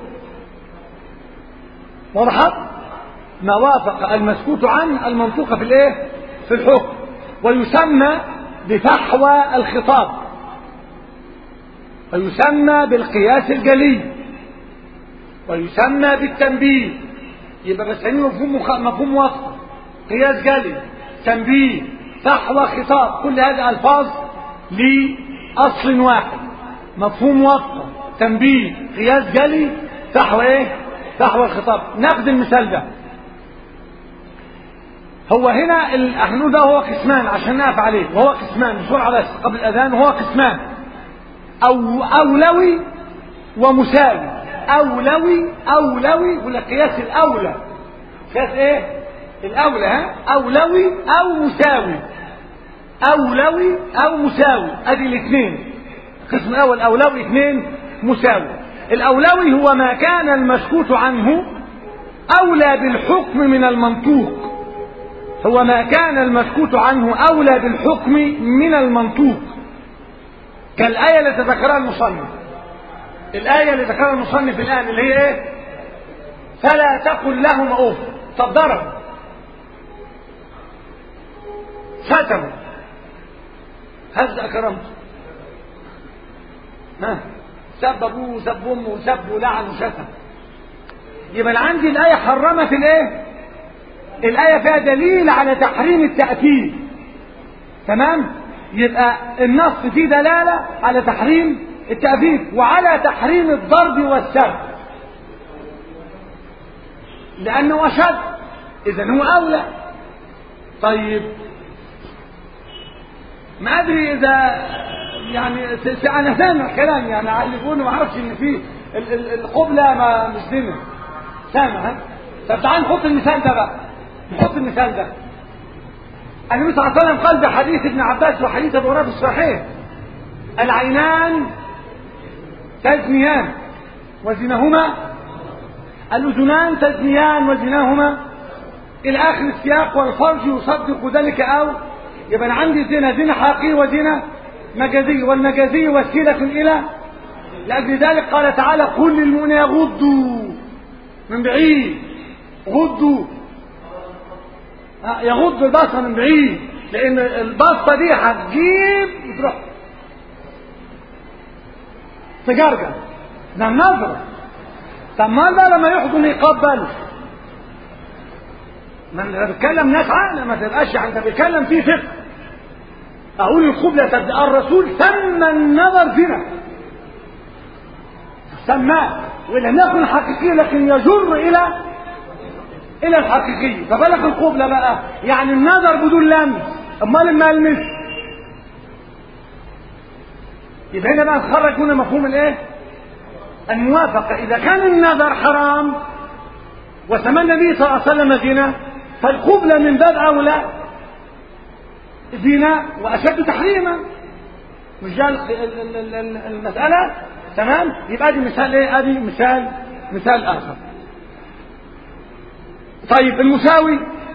وضحت ما وافق المسكوت عنه المنطوق في الايه في الحكم ويسمى بفحوى الخطاب ويسمى بالقياس الجلي ويسمى بالتنبيه يبقى بسميه مفهوم مخ... مفهوم موافقه قياس جلي تنبيه فحوى خطاب كل هذه الفاظ لاصل واحد مفهوم موافقه تنبيه قياس جلي فحوى ايه فحوى الخطاب ناخد المثال ده هو هنا احنا ده هو قسمان عشان نقف عليه وهو قسمان بسرعه بس قبل الاذان هو قسمان او اولوي ومساوي أولوي أولوي ولا قياس الأولى قياس إيه الأولى ها أولوي أو مساوي أولوي أو مساوي أدي الاثنين القسم الأول أولوي اثنين مساوي الأولوي هو ما كان المسكوت عنه أولى بالحكم من المنطوق هو ما كان المسكوت عنه أولى بالحكم من المنطوق كالآية التي ذكرها المصنف الآية اللي ذكرها المصنف الآن اللي هي إيه؟ فلا تقل لهم أوف طب ضرب شتم هزأ كرمته ها سب أبوه وسب أمه وسب ولعن وشتم يبقى عندي الآية حرمت الإيه؟ الآية فيها دليل على تحريم التأكيد تمام؟ يبقى النص فيه دلالة على تحريم التأبيد وعلى تحريم الضرب والسب لأنه أشد إذا هو أولى طيب ما أدري إذا يعني أنا سامع كلام يعني اللي يقولوا ما أعرفش إن في القبلة ما مش دينه سامع طب تعال نحط المثال ده بقى نحط المثال ده النبي صلى الله عليه وسلم قال بحديث ابن عباس وحديث ابو هريره في الصحيح العينان تزنيان وزنهما الأذنان تزنيان وزناهما إلى آخر السياق والفرج يصدق ذلك أو يبقى أنا عندي زنا زنا حقيقي وزنا مجازي والمجازي وسيلة إلى لأجل ذلك قال تعالى قل للمؤمنين يغضوا من بعيد غضوا يغض البصر من بعيد لأن البصة دي هتجيب وتروح تجرجر ده النظرة طب ما بقى لما يحضن يقبل ما انا بتكلم ناس عاقله ما تبقاش انت بتتكلم فيه فقه اقول القبلة تبدا الرسول سمى النظر زنا سماه ولم يكن حقيقي لكن يجر الى الى الحقيقي فبالك القبلة بقى يعني النظر بدون لمس امال ما المس يبقى هنا بقى نخرج هنا مفهوم الايه الموافقة إذا كان النظر حرام وسمى النبي صلى الله عليه وسلم زنا فالقبلة من باب أولى زنا وأشد تحريما مش ده المسألة تمام يبقى ادي مثال ايه ادي مثال مثال آخر طيب المساوي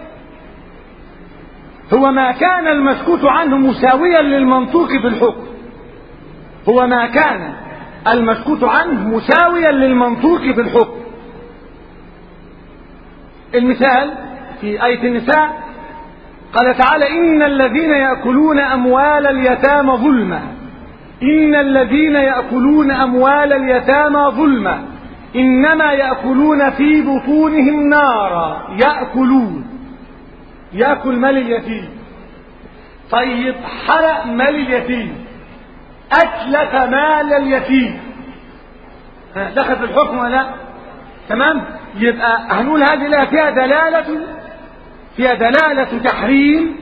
هو ما كان المسكوت عنه مساويا للمنطوق في الحكم هو ما كان المسكوت عنه مساويا للمنطوق في الحكم المثال في آية النساء قال تعالى إن الذين يأكلون أموال اليتامى ظلما إن الذين يأكلون أموال اليتامى ظلما إنما يأكلون في بطونهم نارا يأكلون يأكل مال اليتيم طيب حرق مال اليتيم أتلف مال اليتيم دخل في الحكم ولا لا تمام يبقى هنقول هذه لها فيها دلالة فيها دلالة تحريم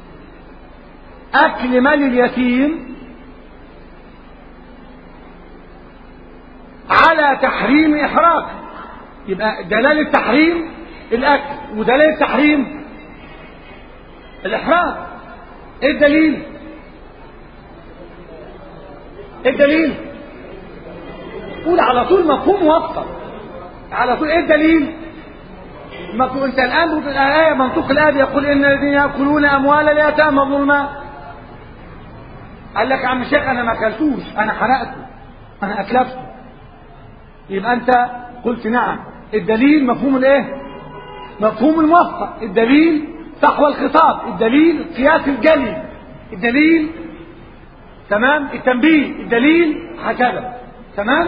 أكل مال اليتيم على تحريم إحراق يبقى دلالة تحريم الأكل ودلالة تحريم الإحراق إيه الدليل؟ إيه الدليل؟ قول على طول مفهوم موفق على طول إيه الدليل؟ مفهوم أنت الآن في الآية منطوق الآية يقول إن الذين يأكلون أموال اليتامى ظلما قال لك يا عم الشيخ أنا ما أكلتوش أنا حرقته أنا أتلفته يبقى أنت قلت نعم الدليل مفهوم الإيه؟ مفهوم الموفق الدليل تحوى الخطاب الدليل قياس الجلي الدليل تمام التنبيه الدليل هكذا تمام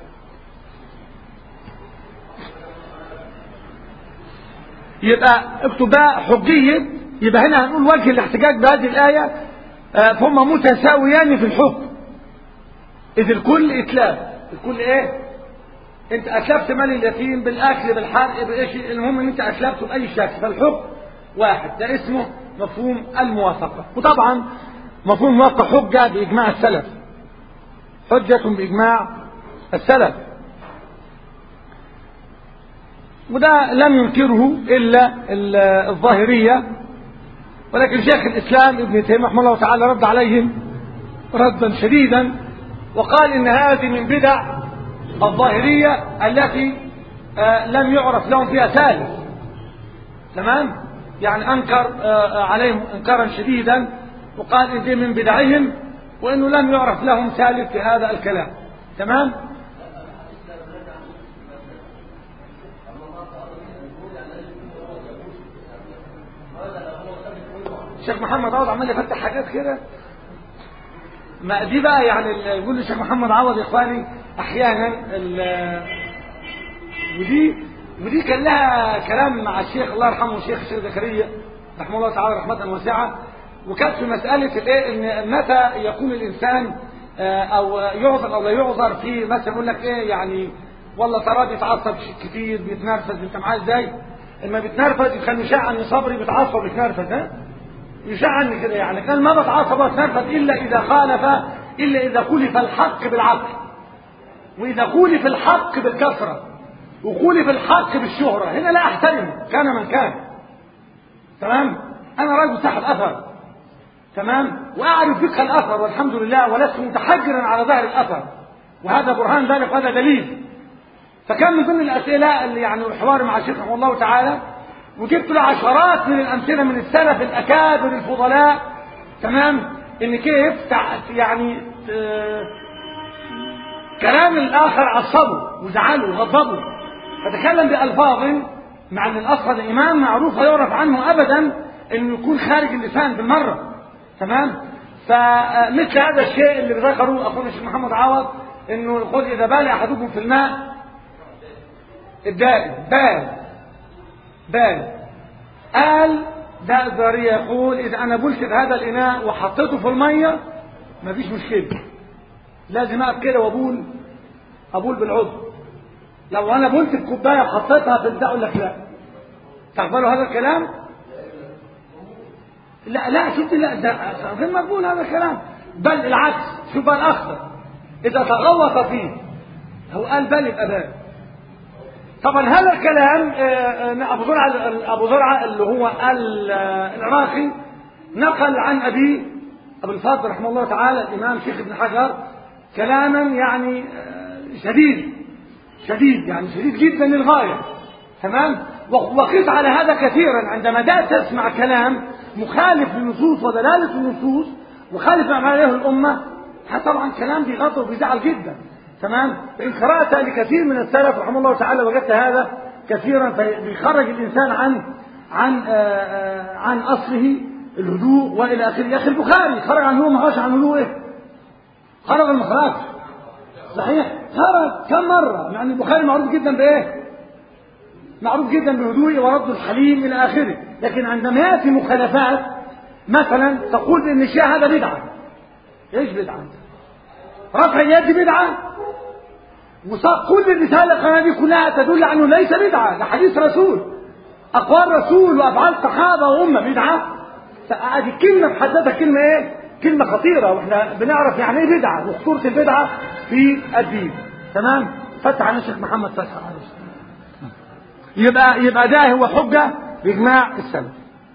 يبقى اكتب بقى حجية يبقى هنا هنقول وجه الاحتجاج بهذه الآية آه، فهم متساويان في الحكم إذ الكل إتلاف الكل إيه؟ أنت أتلفت مال اليتيم بالأكل بالحرق بإيش المهم أن أنت أتلفته بأي شكل فالحكم واحد ده اسمه مفهوم الموافقة وطبعا مفهوم الموافقة حجة بإجماع السلف حجة بإجماع السلف وده لم ينكره إلا الظاهرية ولكن شيخ الإسلام ابن تيمية رحمه الله تعالى رد عليهم ردا شديدا وقال إن هذه من بدع الظاهرية التي آه لم يعرف لهم فيها ثالث تمام يعني أنكر آه عليهم إنكارا شديدا وقال إن دي من بدعهم وإنه لم يعرف لهم ثالث في هذا الكلام تمام الشيخ محمد عوض عمال يفتح حاجات كده ما دي بقى يعني يقول لي الشيخ محمد عوض يا اخواني احيانا ودي ودي كان لها كلام مع الشيخ الله يرحمه الشيخ الشيخ زكريا رحمه الله تعالى رحمه واسعه وكانت في مساله الايه ان متى يكون الانسان او يعذر او لا يعذر في مثلا يقول لك ايه يعني والله تراه بيتعصب كتير بيتنرفز انت معاه ازاي؟ اما بيتنرفز كان يشاع ان صبري بيتعصب بيتنرفز ها؟ يشعني كده يعني كان ما بتعصب واتنرفز الا اذا خالف الا اذا خولف الحق بالعقل واذا خولف الحق بالكثره وخولف الحق بالشهره هنا لا احترمه كان من كان تمام انا راجل صاحب اثر تمام واعرف فقه الاثر والحمد لله ولست متحجرا على ظاهر الاثر وهذا برهان ذلك وهذا دليل فكان من ضمن الاسئله اللي يعني حواري مع الشيخ رحمه الله تعالى وجبت له عشرات من الأمثلة من السلف الأكابر الفضلاء تمام إن كيف يعني كلام الآخر عصبه وزعله وغضبه فتكلم بألفاظ مع أن الأصل ده إمام معروف لا يعرف عنه أبدا إنه يكون خارج اللسان بالمرة تمام فمثل هذا الشيء اللي ذكره أخونا الشيخ محمد عوض إنه يقول إذا بال أحدكم في الماء الدائم بال بال قال ده الزهرية يقول إذا أنا بلت هذا الإناء وحطيته في المية مفيش مشكلة لازم أقف كده وأبول أبول بالعضو لو أنا بلت الكوباية وحطيتها في البتاع أقول لك لا تقبلوا هذا الكلام؟ لا لا شفت لا ده غير مقبول هذا الكلام بل العكس شوف بقى الأخضر إذا تغوط فيه هو قال بل يبقى بال طبعا هذا الكلام ابو زرعه ابو زرعه اللي هو العراقي نقل عن ابي ابو الفضل رحمه الله تعالى الامام شيخ ابن حجر كلاما يعني شديد شديد يعني شديد جدا للغاية تمام وقيس على هذا كثيرا عندما جاء تسمع كلام مخالف للنصوص ودلالة النصوص مخالف ما عليه الأمة طبعا كلام بيغضب وبيزعل جدا تمام إن قرأت لكثير من السلف رحمه الله تعالى وجدت هذا كثيرا فبيخرج الإنسان عن عن آآ آآ عن أصله الهدوء وإلى آخره يا أخي البخاري خرج عن هدوء ما خرج عن هدوء إيه؟ خرج المخرج صحيح خرج كم مرة يعني البخاري معروف جدا بإيه؟ معروف جدا بهدوء ورد الحليم إلى آخره لكن عندما يأتي مخالفات مثلا تقول إن الشيء هذا بدعة إيش بدعة؟ رفع اليد بدعة وصار كل الرسالة القناة دي كلها تدل على أنه ليس بدعة ده حديث رسول أقوال رسول وأفعال صحابة وأمة بدعة هذه كلمة في حد ذاتها كلمة إيه؟ كلمة خطيرة وإحنا بنعرف يعني إيه بدعة وخطورة البدعة في الدين تمام؟ فتح على الشيخ محمد فتح عليه يبقى يبقى ده هو حجة بإجماع السلف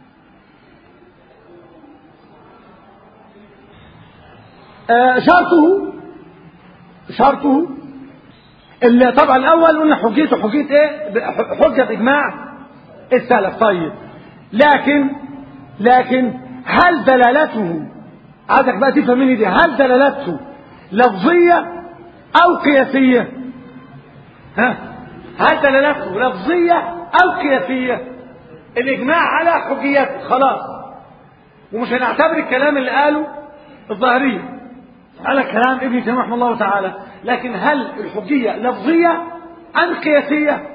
آه شرطه شرطه اللي طبعا الاول قلنا حجيته حجيه ايه حجه باجماع السلف طيب لكن لكن هل دلالته عايزك بقى تفهم مني دي هل دلالته لفظيه او قياسيه ها هل دلالته لفظيه او قياسيه الاجماع على حجيته خلاص ومش هنعتبر الكلام اللي قاله الظاهريه على كلام ابن تيميه رحمه الله تعالى لكن هل الحجيه لفظيه ام قياسيه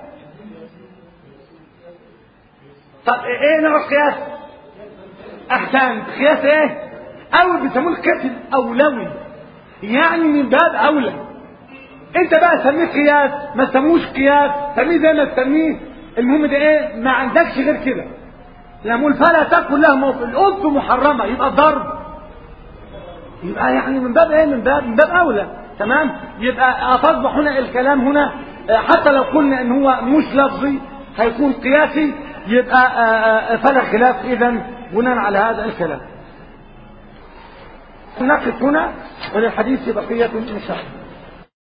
طب ايه نوع القياس احسن قياس ايه او بيسموه القياس الاولوي يعني من باب اولى انت بقى سميه قياس ما تسموش قياس سميه زي ما تسميه المهم ده ايه ما عندكش غير كده لما فلا تكن له موقف الأنثى محرمه يبقى الضرب يبقى يعني من باب ايه من باب من باب اولى تمام يبقى تصبح هنا الكلام هنا حتى لو قلنا ان هو مش لفظي هيكون قياسي يبقى فلا خلاف اذا بناء على هذا الكلام نقف هنا وللحديث بقية ان شاء الله